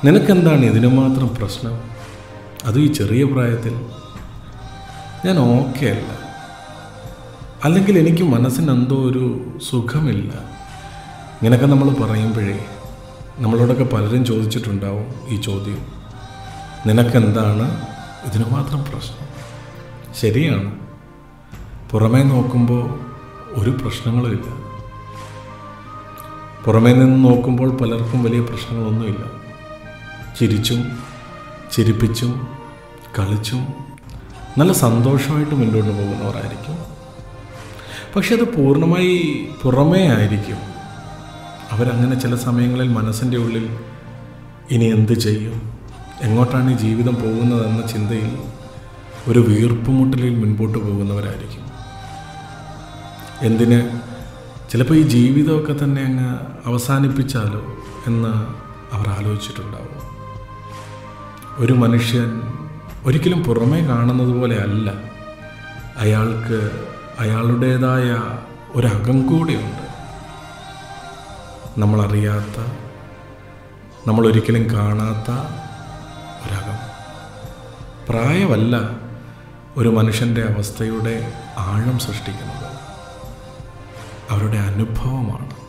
നിനക്കെന്താണ് ഇതിന് മാത്രം പ്രശ്നം അതും ഈ ചെറിയ പ്രായത്തിൽ ഞാൻ ഓക്കെ അല്ല അല്ലെങ്കിൽ എനിക്ക് മനസ്സിന് എന്തോ ഒരു സുഖമില്ല ഇങ്ങനെയൊക്കെ നമ്മൾ പറയുമ്പോഴേ നമ്മളോടൊക്കെ പലരും ചോദിച്ചിട്ടുണ്ടാവും ഈ ചോദ്യം നിനക്കെന്താണ് ഇതിന് മാത്രം പ്രശ്നം ശരിയാണ് പുറമേ നോക്കുമ്പോൾ ഒരു പ്രശ്നങ്ങളുമില്ല പുറമേ നിന്ന് നോക്കുമ്പോൾ പലർക്കും വലിയ പ്രശ്നങ്ങളൊന്നുമില്ല ചിരിച്ചും ചിരിപ്പിച്ചും കളിച്ചും നല്ല സന്തോഷമായിട്ട് മുന്നോട്ട് പോകുന്നവരായിരിക്കും പക്ഷെ അത് പൂർണ്ണമായി പുറമേ ആയിരിക്കും അവരങ്ങനെ ചില സമയങ്ങളിൽ മനസ്സിൻ്റെ ഉള്ളിൽ ഇനി എന്ത് ചെയ്യും എങ്ങോട്ടാണ് ഈ ജീവിതം പോകുന്നതെന്ന ചിന്തയിൽ ഒരു വീർപ്പുമുട്ടലിൽ മുൻപോട്ട് പോകുന്നവരായിരിക്കും എന്തിന് ചിലപ്പോൾ ഈ ജീവിതമൊക്കെ തന്നെ അങ്ങ് അവസാനിപ്പിച്ചാലോ എന്ന് അവർ ആലോചിച്ചിട്ടുണ്ടാവും ഒരു മനുഷ്യൻ ഒരിക്കലും പുറമേ കാണുന്നത് പോലെ അല്ല അയാൾക്ക് അയാളുടേതായ ഒരകം കൂടിയുണ്ട് നമ്മളറിയാത്ത നമ്മളൊരിക്കലും കാണാത്ത ഒരകം പ്രായമല്ല ഒരു മനുഷ്യൻ്റെ അവസ്ഥയുടെ ആഴം സൃഷ്ടിക്കുന്നത് അവരുടെ അനുഭവമാണ്